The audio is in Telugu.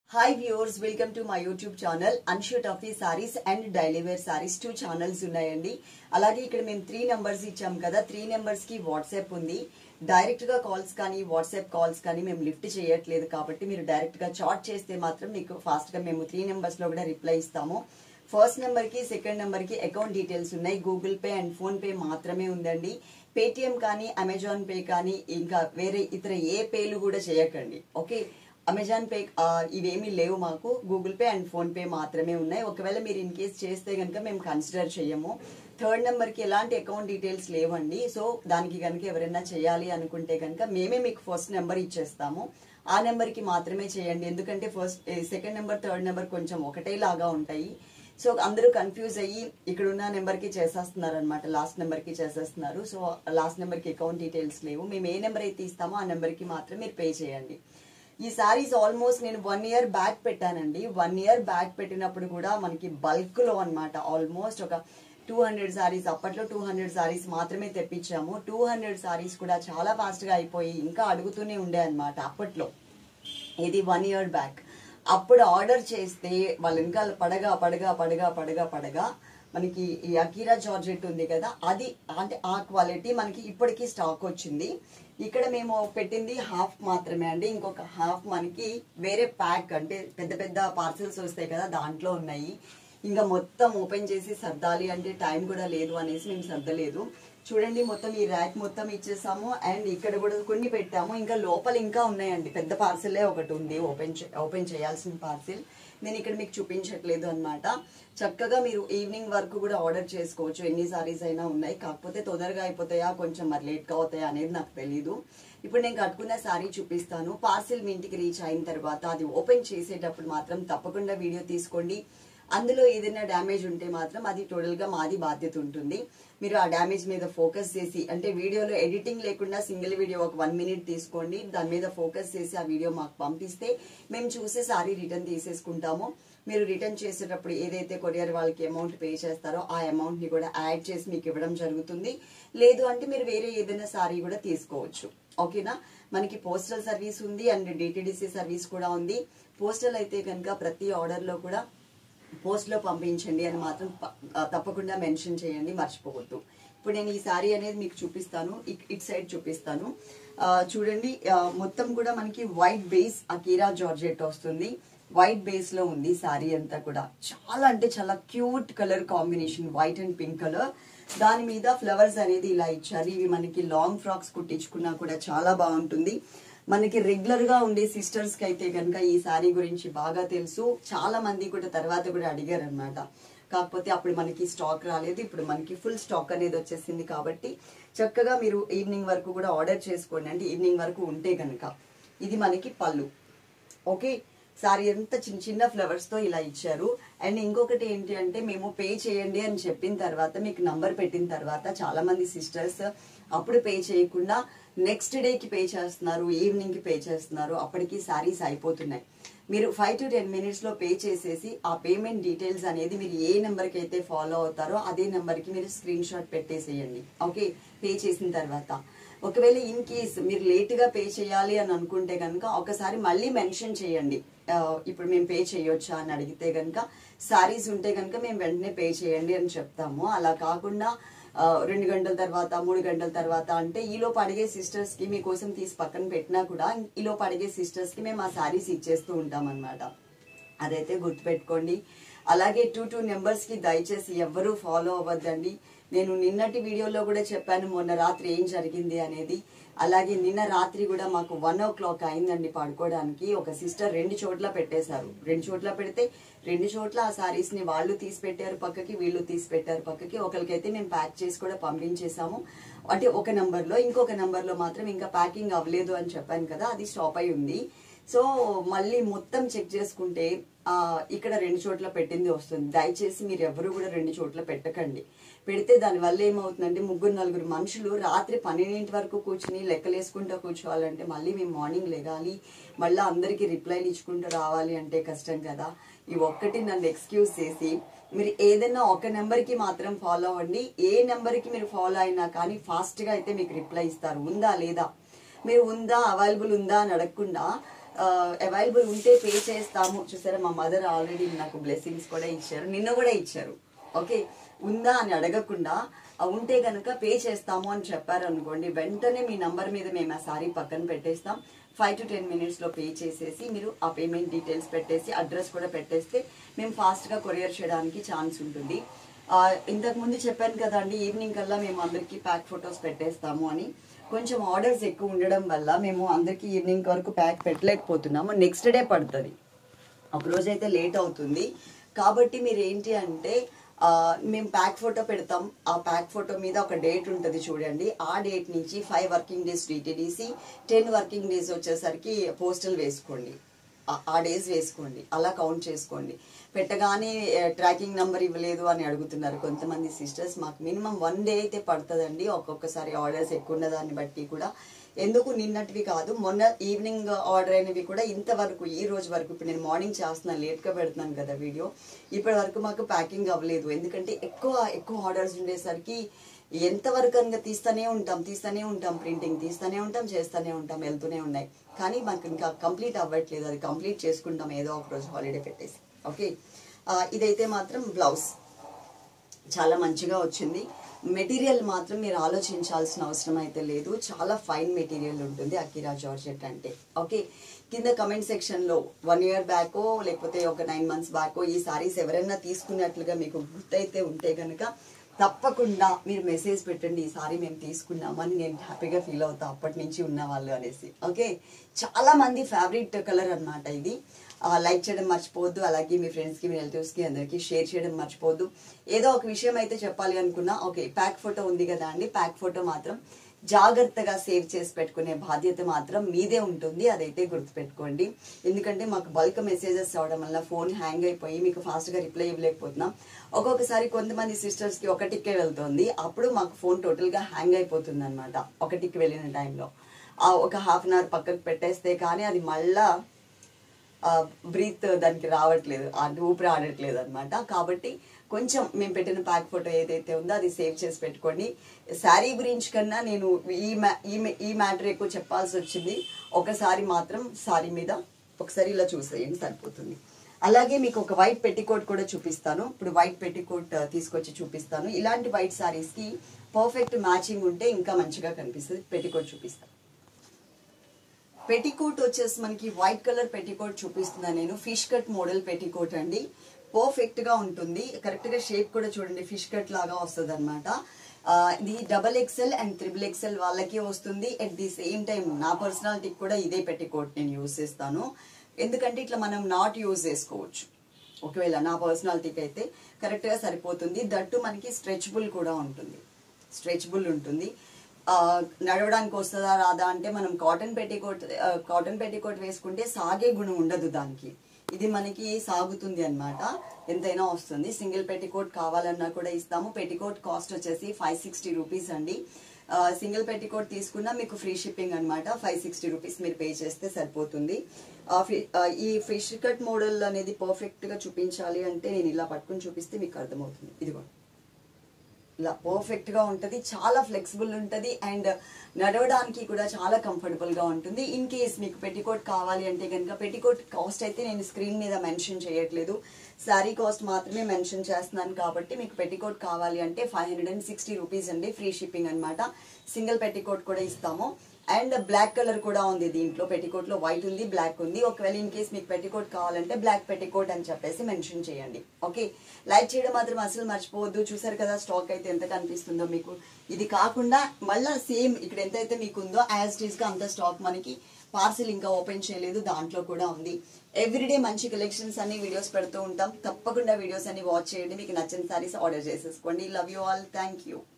hi viewers welcome to my YouTube channel అన్షూట్ of the saris and daily wear saris two channels ఉన్నాయండి అలాగే ఇక్కడ మేము త్రీ నెంబర్స్ ఇచ్చాం కదా త్రీ నెంబర్స్ కి వాట్సాప్ ఉంది డైరెక్ట్ గా కాల్స్ కానీ వాట్సాప్ కాల్స్ కానీ మేము లిఫ్ట్ చేయట్లేదు కాబట్టి మీరు డైరెక్ట్ గా చాట్ చేస్తే మాత్రం మీకు ఫాస్ట్ గా మేము త్రీ నెంబర్స్ లో కూడా రిప్లై ఇస్తాము ఫస్ట్ నెంబర్ కి సెకండ్ నెంబర్ కి అకౌంట్ డీటెయిల్స్ ఉన్నాయి Google Pay and PhonePe మాత్రమే ఉందండి పేటిఎం కానీ అమెజాన్ పే కానీ ఇంకా వేరే ఇతర ఏ పేలు కూడా చేయకండి ఓకే అమెజాన్ పే ఆ, ఇవేమీ లేవు మాకు Google Pay and PhonePe మాత్రమే ఉన్నాయి ఒకవేళ మీరు ఇన్ కేస్ చేస్తే కనుక మేము కన్సిడర్ చేయము థర్డ్ నెంబర్ కి ఎలాంటి అకౌంట్ డీటెయిల్స్ లేవండి సో దానికి కనుక ఎవరైనా చేయాలి అనుకుంటే కనుక మేమే మీకు ఫస్ట్ నెంబర్ ఇచ్చేస్తాము ఆ నెంబర్ కి మాత్రమే చేయండి ఎందుకంటే first second number third number కొంచెం ఒకటే లాగా ఉంటాయి సో అందరూ కన్ఫ్యూజ్ అయ్యి ఇక్కడ ఉన్న నెంబర్ కి చేసేస్తున్నారు అనమాట లాస్ట్ నెంబర్ కి చేసేస్తున్నారు సో లాస్ట్ నెంబర్ కి అకౌంట్ డీటెయిల్స్ లేవు మేము ఏ నెంబర్ అయితే ఇస్తామో ఆ నెంబర్ కి మాత్రం మీరు పే చేయండి ఈ సారీస్ ఆల్మోస్ట్ నేను వన్ ఇయర్ బ్యాక్ పెట్టానండి వన్ ఇయర్ బ్యాక్ పెట్టినప్పుడు కూడా మనకి బల్క్ లో అన్నమాట ఆల్మోస్ట్ ఒక టూ హండ్రెడ్ సారీస్ అప్పట్లో టూ హండ్రెడ్ సారీస్ మాత్రమే తెప్పించాము టూ హండ్రెడ్ సారీస్ కూడా చాలా ఫాస్ట్ గా అయిపోయి ఇంకా అడుగుతూనే ఉండే అన్నమాట అప్పట్లో ఇది వన్ ఇయర్ బ్యాక్ అప్పుడు ఆర్డర్ చేస్తే వాళ్ళ వెనకాల పడగా పడగా పడగా పడగా పడగా మనకి ఈ అకీరా జార్జెట్ ఉంది కదా అది అంటే ఆ క్వాలిటీ మనకి ఇప్పటికీ స్టాక్ వచ్చింది ఇక్కడ మేము పెట్టింది హాఫ్ మాత్రమే అండి ఇంకొక హాఫ్ మనకి వేరే ప్యాక్ అంటే పెద్ద పెద్ద పార్సల్స్ వస్తాయి కదా దాంట్లో ఉన్నాయి ఇంకా మొత్తం ఓపెన్ చేసి సర్దాలి అంటే టైం కూడా లేదు అనేసి మేము సర్దలేదు చూడండి మొత్తం ఈ ర్యాక్ మొత్తం ఇచ్చేసాము అండ్ ఇక్కడ కూడా కొన్ని పెట్టాము ఇంకా లోపల ఇంకా ఉన్నాయండి పెద్ద పార్సిలే ఒకటి ఉంది ఓపెన్ చే- ఓపెన్ చేయాల్సిన పార్సిల్ నేను ఇక్కడ మీకు చూపించట్లేదు అన్నమాట చక్కగా మీరు ఈవినింగ్ వరకు కూడా ఆర్డర్ చేసుకోవచ్చు ఎన్ని సారీస్ అయినా ఉన్నాయి కాకపోతే తొందరగా అయిపోతాయా కొంచెం మరి లేట్గా అవుతాయా అనేది నాకు తెలీదు ఇప్పుడు నేను కట్టుకున్న సారీ చూపిస్తాను పార్సిల్ మీ ఇంటికి రీచ్ అయిన తర్వాత అది ఓపెన్ చేసేటప్పుడు మాత్రం తప్పకుండా వీడియో తీసుకోండి అందులో ఏదైనా డ్యామేజ్ ఉంటే మాత్రం అది టోటల్ గా మాది బాధ్యత ఉంటుంది మీరు ఆ డ్యామేజ్ మీద ఫోకస్ చేసి అంటే వీడియోలో ఎడిటింగ్ లేకుండా సింగిల్ వీడియో ఒక వన్ మినిట్ తీసుకోండి దాని మీద ఫోకస్ చేసి ఆ వీడియో మాకు పంపిస్తే మేము చూసే సారీ రిటర్న్ తీసేసుకుంటాము మీరు రిటర్న్ చేసేటప్పుడు ఏదైతే కొరియర్ వాళ్ళకి అమౌంట్ పే చేస్తారో ఆ అమౌంట్ ని కూడా యాడ్ చేసి మీకు ఇవ్వడం జరుగుతుంది లేదు అంటే మీరు వేరే ఏదైనా సారీ కూడా తీసుకోవచ్చు ఓకేనా మనకి పోస్టల్ సర్వీస్ ఉంది అండ్ డిటిడిసి సర్వీస్ కూడా ఉంది పోస్టల్ అయితే కనుక ప్రతి ఆర్డర్ లో కూడా పోస్ట్ లో పంపించండి అని మాత్రం ప- ఆ, తప్పకుండా మెన్షన్ చేయండి మర్చిపోవద్దు ఇప్పుడు నేను ఈ సారీ అనేది మీకు చూపిస్తాను ఇక్- ఇట్ సైడ్ చూపిస్తాను ఆ, చూడండి ఆ, మొత్తం కూడా మనకి వైట్ బేస్ అకీరా జార్జెట్ వస్తుంది వైట్ బేస్ లో ఉంది సారీ అంతా కూడా చాలా అంటే చాలా cute colour combination white and pink colour దాని మీద ఫ్లవర్స్ అనేది ఇలా ఇచ్చారు ఇవి మనకి లాంగ్ ఫ్రాక్స్ కుట్టించుకున్నా కూడా చాలా బాగుంటుంది మనకి రెగ్యులర్ గా ఉండే సిస్టర్స్ కి అయితే కనుక ఈ సారీ గురించి బాగా తెలుసు చాలా మంది కూడా తర్వాత కూడా అడిగారు అనమాట కాకపోతే అప్పుడు మనకి స్టాక్ రాలేదు ఇప్పుడు మనకి ఫుల్ స్టాక్ అనేది వచ్చేసింది కాబట్టి చక్కగా మీరు ఈవినింగ్ వరకు కూడా ఆర్డర్ చేసుకోండి అంటే ఈవినింగ్ వరకు ఉంటే కనుక ఇది మనకి పళ్ళు ఓకే సారీ అంతా చిన్న చిన్న ఫ్లవర్స్ తో ఇలా ఇచ్చారు అండ్ ఇంకొకటి ఏంటి అంటే మేము పే చేయండి అని చెప్పిన తర్వాత మీకు నంబర్ పెట్టిన తర్వాత చాలా మంది సిస్టర్స్ అప్పుడు పే చేయకుండా నెక్స్ట్ డే కి పే చేస్తున్నారు ఈవినింగ్ కి పే చేస్తున్నారు అప్పటికి సారీస్ అయిపోతున్నాయి మీరు ఫైవ్ టు టెన్ మినిట్స్ లో పే చేసేసి ఆ పేమెంట్ డీటెయిల్స్ అనేది మీరు ఏ నెంబర్ కి అయితే ఫాలో అవుతారో అదే నెంబర్ కి మీరు స్క్రీన్ షాట్ పెట్టేసేయండి ఓకే పే చేసిన తర్వాత ఒకవేళ ఇన్ కేస్ మీరు లేట్ గా పే చేయాలి అని అనుకుంటే కనుక ఒకసారి మళ్ళీ మెన్షన్ చేయండి ఆ, ఇప్పుడు మేము పే చేయొచ్చా అని అడిగితే కనుక సారీస్ ఉంటే కనుక మేము వెంటనే పే చేయండి అని చెప్తాము అలా కాకుండా ఆ, రెండు గంటల తర్వాత మూడు గంటల తర్వాత అంటే ఈలోపు అడిగే సిస్టర్స్ కి మీకోసం తీసి పక్కన పెట్టినా కూడా ఈలోపు అడిగే సిస్టర్స్ కి మేము ఆ సారీస్ ఇచ్చేస్తూ ఉంటాం అనమాట అదైతే గుర్తుపెట్టుకోండి అలాగే టూ టూ నెంబర్స్ కి దయచేసి ఎవ్వరూ ఫాలో అవ్వద్దండి నేను నిన్నటి వీడియోలో కూడా చెప్పాను మొన్న రాత్రి ఏం జరిగింది అనేది అలాగే నిన్న రాత్రి కూడా మాకు వన్ ఓ క్లాక్ అయిందండి పడుకోవడానికి ఒక సిస్టర్ రెండు చోట్ల పెట్టేశారు రెండు చోట్ల పెడితే రెండు చోట్ల ఆ సారీస్ ని వాళ్ళు తీసి పెట్టారు పక్కకి వీళ్ళు తీసి పెట్టారు పక్కకి ఒకరికైతే మేము ప్యాక్ చేసి కూడా పంపించేసాము అంటే ఒక నంబర్ లో ఇంకొక నంబర్ లో మాత్రం ఇంకా ప్యాకింగ్ అవ్వలేదు అని చెప్పాను కదా అది స్టాప్ అయి ఉంది సో మళ్ళీ మొత్తం చెక్ చేసుకుంటే ఆ, ఇక్కడ రెండు చోట్ల పెట్టింది వస్తుంది దయచేసి మీరు ఎవరు కూడా రెండు చోట్ల పెట్టకండి పెడితే దాని వల్ల ఏమవుతుందంటే ముగ్గురు నలుగురు మనుషులు రాత్రి పన్నెండింటి వరకు కూర్చుని లెక్కలేసుకుంటూ కూర్చోవాలంటే మళ్ళీ మేము మార్నింగ్ లెగాలి మళ్ళీ అందరికి రిప్లైలు ఇచ్చుకుంటూ రావాలి అంటే కష్టం కదా ఈ ఒక్కటి నన్ను ఎక్స్క్యూజ్ చేసి మీరు ఏదైనా ఒక నెంబర్ కి మాత్రం ఫాలో అవ్వండి ఏ నెంబర్ కి మీరు ఫాలో అయినా కానీ ఫాస్ట్ గా అయితే మీకు రిప్లై ఇస్తారు ఉందా లేదా మీరు ఉందా అవైలబుల్ ఉందా అని అడగకుండా అవైలబుల్ ఉంటే పే చేస్తాము చూసారా మా మదర్ ఆల్రెడీ నాకు బ్లెస్సింగ్స్ కూడా ఇచ్చారు నిన్న కూడా ఇచ్చారు ఓకే ఉందా అని అడగకుండా ఆ ఉంటే కనుక పే చేస్తాము అని చెప్పారు అనుకోండి వెంటనే మీ నంబర్ మీద మేము ఆ సారీ పక్కన పెట్టేస్తాం ఫైవ్ టు టెన్ మినిట్స్లో పే చేసేసి మీరు ఆ పేమెంట్ డీటెయిల్స్ పెట్టేసి అడ్రస్ కూడా పెట్టేస్తే మేము ఫాస్ట్గా కొరియర్ చేయడానికి ఛాన్స్ ఉంటుంది ఆ, ఇంతకు ముందు చెప్పాను కదండి ఈవినింగ్ కల్లా మేము అందరికీ ప్యాక్ ఫొటోస్ పెట్టేస్తాము అని కొంచెం ఆర్డర్స్ ఎక్కువ ఉండడం వల్ల మేము అందరికీ ఈవినింగ్ వరకు ప్యాక్ పెట్టలేకపోతున్నాము నెక్స్ట్ డే పడుతుంది ఒక రోజు అయితే లేట్ అవుతుంది కాబట్టి మీరు ఏంటి అంటే ఆ, మేము ప్యాక్ ఫోటో పెడతాం ఆ ప్యాక్ ఫోటో మీద ఒక డేట్ ఉంటుంది చూడండి ఆ డేట్ నుంచి five working days DTDC ten working days వచ్చేసరికి పోస్టల్ వేసుకోండి ఆ- ఆ డేస్ వేసుకోండి అలా కౌంట్ చేసుకోండి పెట్టగానే ట్రాకింగ్ నెంబర్ ఇవ్వలేదు అని అడుగుతున్నారు కొంతమంది సిస్టర్స్ మాకు మినిమం వన్ డే అయితే పడుతుందండి ఒక్కొక్కసారి ఆర్డర్స్ ఎక్కువ ఉన్న దాన్ని బట్టి కూడా ఎందుకు నిన్నటివి కాదు మొన్న ఈవినింగ్ ఆర్డర్ అయినవి కూడా ఇంతవరకు ఈ రోజు వరకు ఇప్పుడు నేను మార్నింగ్ చేస్తున్నాను లేట్గా పెడుతున్నాను కదా వీడియో ఇప్పటి వరకు మాకు ప్యాకింగ్ అవ్వలేదు ఎందుకంటే ఎక్కువ ఎక్కువ ఆర్డర్స్ ఉండేసరికి ఎంతవరకు అనగా తీస్తూనే ఉంటాం తీస్తూనే ఉంటాం ప్రింటింగ్ తీస్తూనే ఉంటాం చేస్తూనే ఉంటాం వెళ్తూనే ఉన్నాయి కానీ మాకు ఇంకా కంప్లీట్ అవ్వట్లేదు అది కంప్లీట్ చేసుకుంటాం ఏదో ఒక రోజు హాలిడే పెట్టేసి ఓకే ఆ, ఇదైతే మాత్రం బ్లౌజ్ చాలా మంచిగా వచ్చింది మెటీరియల్ మాత్రం మీరు ఆలోచించాల్సిన అవసరం అయితే లేదు చాలా ఫైన్ మెటీరియల్ ఉంటుంది అకిరా జార్జెట్ అంటే ఓకే కింద కమెంట్ సెక్షన్లో వన్ ఇయర్ బ్యాకో లేకపోతే ఒక నైన్ మంత్స్ బ్యాకో ఈ సారీస్ ఎవరైనా తీసుకున్నట్లుగా మీకు గుర్తయితే ఉంటే కనుక తప్పకుండా మీరు మెసేజ్ పెట్టండి ఈ సారీ మేము తీసుకున్నామని నేను హ్యాపీగా ఫీల్ అవుతా అప్పటి నుంచి ఉన్న వాళ్ళు అనేసి ఓకే చాలా మంది ఫేవరెట్ కలర్ అన్నమాట ఇది ఆ, లైక్ చేయడం మర్చిపోవద్దు అలాగే మీ ఫ్రెండ్స్కి మీ రిలేటివ్స్కి అందరికీ షేర్ చేయడం మర్చిపోవద్దు ఏదో ఒక విషయం అయితే చెప్పాలి అనుకున్నా ఓకే ప్యాక్ ఫోటో ఉంది కదా అండి ప్యాక్ ఫోటో మాత్రం జాగ్రత్తగా సేవ్ చేసి పెట్టుకునే బాధ్యత మాత్రం మీదే ఉంటుంది అదైతే గుర్తుపెట్టుకోండి ఎందుకంటే మాకు బల్క్ మెసేజెస్ రావడం వల్ల ఫోన్ హ్యాంగ్ అయిపోయి మీకు ఫాస్ట్గా రిప్లై ఇవ్వలేకపోతున్నాం ఒక్కొక్కసారి కొంతమంది సిస్టర్స్కి ఒక టిక్కే వెళ్తుంది అప్పుడు మాకు ఫోన్ టోటల్గా హ్యాంగ్ అయిపోతుంది అనమాట ఒక టిక్ వెళ్ళిన టైంలో ఆ ఒక హాఫ్ అన్ అవర్ పక్కకు పెట్టేస్తే కానీ అది మళ్ళా బ్రీత్ దానికి రావట్లేదు అంటే ఊపిరి ఆడట్లేదు అనమాట కాబట్టి కొంచెం మేము పెట్టిన ప్యాక్ ఫోటో ఏదైతే ఉందో అది సేవ్ చేసి పెట్టుకోండి శారీ గురించి కన్నా నేను ఈ మ్యా ఈ మ- ఈ మ్యాటర్ ఎక్కువ చెప్పాల్సి వచ్చింది ఒకసారి మాత్రం శారీ మీద ఒకసారి ఇలా చూసేయండి సరిపోతుంది అలాగే మీకు ఒక వైట్ పెట్టికోట్ కూడా చూపిస్తాను ఇప్పుడు వైట్ పెట్టికోట్ తీసుకొచ్చి చూపిస్తాను ఇలాంటి వైట్ శారీస్కి పర్ఫెక్ట్ మ్యాచింగ్ ఉంటే ఇంకా మంచిగా కనిపిస్తుంది పెట్టికోట్ చూపిస్తాను పెట్టికోట్ వచ్చేసి మనకి వైట్ కలర్ పెట్టికోట్ చూపిస్తున్నా నేను ఫిష్ కట్ మోడల్ పెట్టికోట్ అండి పర్ఫెక్ట్ గా ఉంటుంది కరెక్ట్ గా షేప్ కూడా చూడండి ఫిష్ కట్ లాగా వస్తుంది అనమాట ఇది double XL and triple XL వాళ్ళకి వస్తుంది అట్ ది సేమ్ టైం నా పర్సనాలిటీకి కూడా ఇదే పెట్టికోట్ నేను యూస్ చేస్తాను ఎందుకంటే ఇట్లా మనం నాట్ యూజ్ చేసుకోవచ్చు ఒకవేళ నా పర్సనాలిటీకి అయితే కరెక్ట్ గా సరిపోతుంది దట్టు మనకి స్ట్రెచబుల్ కూడా ఉంటుంది స్ట్రెచబుల్ ఉంటుంది ఆ, నడవడానికి వస్తుందా రాదా అంటే మనం కాటన్ పెట్టికోట్ కాటన్ పెట్టికోట్ వేసుకుంటే సాగే గుణం ఉండదు దానికి ఇది మనకి సాగుతుంది అన్నమాట ఎంతైనా వస్తుంది సింగిల్ పెట్టికోట్ కావాలన్నా కూడా ఇస్తాము పెట్టికోట్ కాస్ట్ వచ్చేసి ఫైవ్ సిక్స్టీ రూపీస్ అండి సింగిల్ పెట్టికోట్ తీసుకున్నా మీకు ఫ్రీ షిప్పింగ్ అన్నమాట ఫైవ్ సిక్స్టీ రూపీస్ మీరు పే చేస్తే సరిపోతుంది ఆ ఫి- ఆ, ఈ ఫిష్ కట్ మోడల్ అనేది పర్ఫెక్ట్ గా చూపించాలి అంటే నేను ఇలా పట్టుకుని చూపిస్తే మీకు అర్థమవుతుంది ఇదిగోండి ఇలా పర్ఫెక్ట్ గా ఉంటది చాలా ఫ్లెక్సిబుల్ ఉంటది అండ్ నడవడానికి కూడా చాలా కంఫర్టబుల్ గా ఉంటుంది ఇన్ కేస్ మీకు పెట్టికోట్ కావాలి అంటే కనుక పెట్టికోట్ కాస్ట్ అయితే నేను స్క్రీన్ మీద మెన్షన్ చేయట్లేదు శారీ కాస్ట్ మాత్రమే మెన్షన్ చేస్తున్నాను కాబట్టి మీకు పెట్టికోట్ కావాలి అంటే five hundred and sixty rupees అండి ఫ్రీ షిప్పింగ్ అన్నమాట సింగిల్ పెట్టికోట్ కూడా ఇస్తాము అండ్ బ్లాక్ కలర్ కూడా ఉంది దీంట్లో పెట్టికోట్ లో వైట్ ఉంది బ్లాక్ ఉంది ఒకవేళ ఇన్ కేస్ మీకు పెట్టికోట్ కావాలంటే బ్లాక్ పెట్టికోట్ అని చెప్పేసి మెన్షన్ చేయండి ఓకే లైక్ చేయడం మాత్రం అసలు మర్చిపోవద్దు చూసారు కదా స్టాక్ అయితే ఎంత కనిపిస్తుందో మీకు ఇది కాకుండా మళ్ళీ సేమ్ ఇక్కడ ఎంతైతే మీకు ఉందో యాజ్ టీస్ గా అంత స్టాక్ మనకి పార్సిల్ ఇంకా ఓపెన్ చేయలేదు దాంట్లో కూడా ఉంది ఎవ్రీడే మంచి కలెక్షన్స్ అన్ని వీడియోస్ పెడుతూ ఉంటాం తప్పకుండా వీడియోస్ అన్ని వాచ్ చేయండి మీకు నచ్చిన సారీస్ ఆర్డర్ చేసేసుకోండి love you all thank you